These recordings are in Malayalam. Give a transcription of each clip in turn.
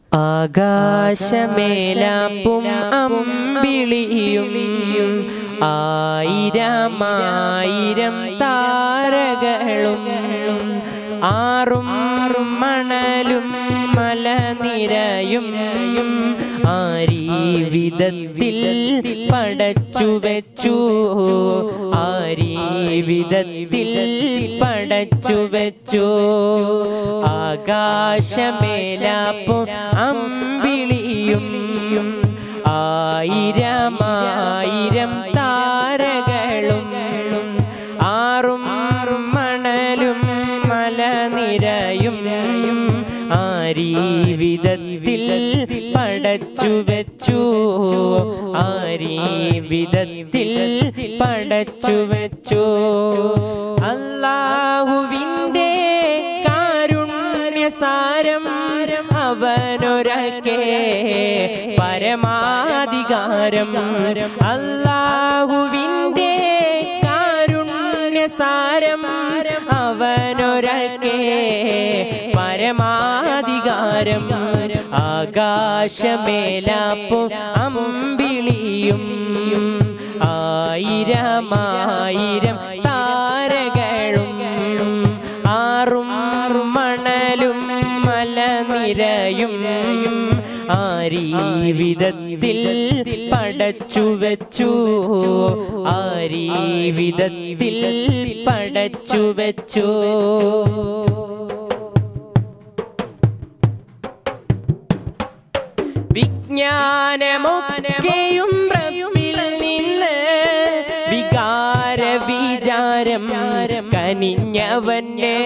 ആകാശമേലാപ്പും അമ്പിളിയും ആയിരമായിരം താരകളും ആറും ആറും മണലും മലനിരയും ആരീ വിധത്തിൽ പടച്ചു വെച്ചു ആരീ വിധത്തിൽ പടച്ചു വെച്ചു ആകാശമേലാപ്പും അമ്പിളിയും ആയിരമായിരം താരകളും ആറും ആറും മണലും മലനിരയും ആരീ വിധത്തിൽ പടച്ചു വെച്ചു ആരീ വിധത്തിൽ പടച്ചു വെച്ചു അല്ലാഹുവിൻ്റെ കാരുണ്യസാരം അവനൊരൽക്കേ പരമാധികാരം അല്ലാഹുവിൻ്റെ കാരുണ്യസാരം അവനൊരൽക്കേ പരമാധികാരം ആകാശമേലാപ്പും അമ്പിളിയും ആയിരമായിരം താരകളും ആറും ആറും മണലും മലനിരയും ആരീ വിധത്തിൽ പടച്ചു വെച്ചു ആരീ വിധത്തിൽ പടച്ചു വെച്ചു വിജ്ഞാനമൊക്കെയും റബ്ബിൽ നിന്ന് വികാര വിചാരം കനിഞ്ഞവനെ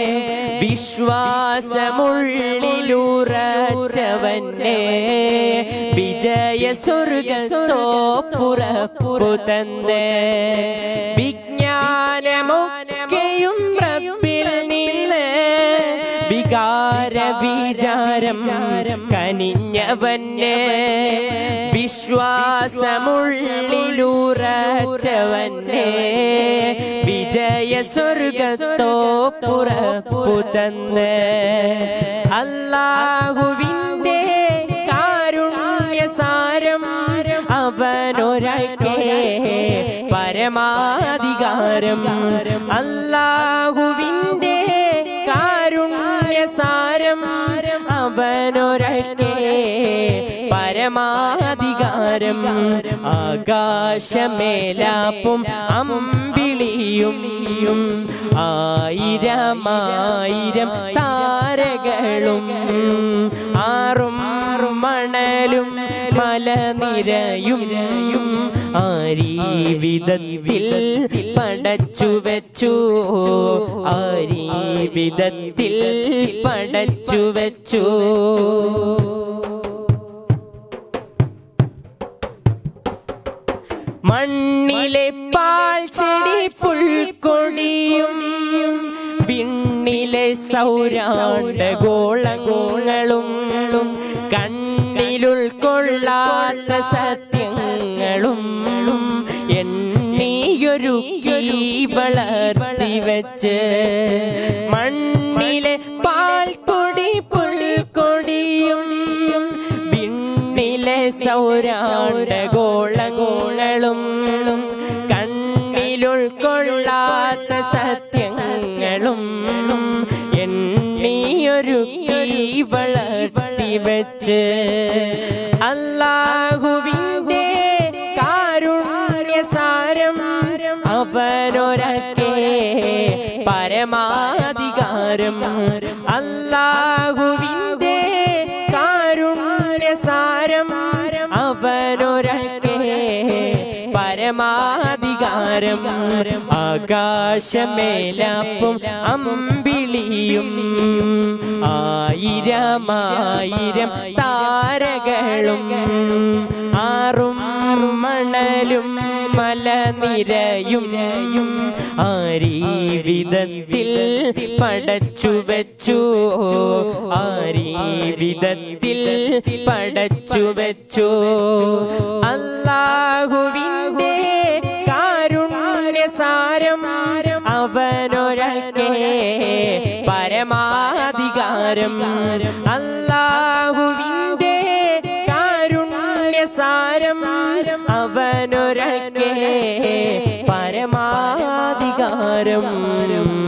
വിശ്വാസമുള്ളിലുറച്ചവനെ വിജയ സ്വർഗത്തോ പുറപ്പുറ തന്നേ വിജ്ഞാനമൊക്കെയും റബ്ബിൽ നിന്ന് വികാര വിചാരം കനിഞ്ഞവനെ വിശ്വാസമുള്ളിലുറച്ചവനെ വിജയ സ്വർഗത്തോ പുറപ്പുതന്ന് അല്ലാഹുവിൻ്റെ കാരുണ്യസാരം അവനൊരാൾക്കേ പരമാധികാരം അല്ലാഹുവിൻ്റെ കാരുണ്യസാരം അവനൊരൽക്കേ പരമാധികാരം ആകാശമേലാപ്പും അമ്പിളിയും ആയിരമായിരം താരകളും ആറും ആറും മണലും മലനിരയും ആരീ വിധത്തിൽ പടച്ചു വെച്ചു ആരീ വിധത്തിൽ പടച്ചു വെച്ചു മണ്ണിലെ പാൽ ചെടി പുൽക്കൊടിയും വിണ്ണിലെ സൗരാണ്ട ഗോളങ്ങളും കണ്ണിലുൾക്കൊള്ളാത്ത സത്യങ്ങളും എണ്ണിയൊരുക്കി വളർത്തി വെച്ച് മണ്ണിലെ പാൽ കൊടി പുൽക്കൊടിയും വിണ്ണിലെ സൗരാണ്ട ഗോളങ്ങളും കണ്ണിലുൾക്കൊള്ളാത്ത സത്യങ്ങളും എണ്ണിയൊരുക്കി വളർത്തി വെച്ച് അല്ലാഹുവിൻ്റെ കാരുണ്യസാരം അവനൊരൽക്കേ പരമാധികാരം അല്ലാഹുവിൻ്റെ കാരുണ്യസാരം അവനൊരൽക്കേ പരമാധികാരം ആകാശമേലാപ്പും അമ്പിളിയും ആയിരമായിരം താരകളും ആറും മണലും മലനിരയും ആരീ വിധത്തിൽ പടച്ചു വെച്ചു ആരീ വിധത്തിൽ പടച്ചു വെച്ചു അല്ലാഹുവിൻ്റെ കാരുണ്യസാരം അവനൊരൽക്കേ പരമാധികാരം അല്ലാഹുവിൻ സാരം അവനൊരക്കെ പരമാധികാരം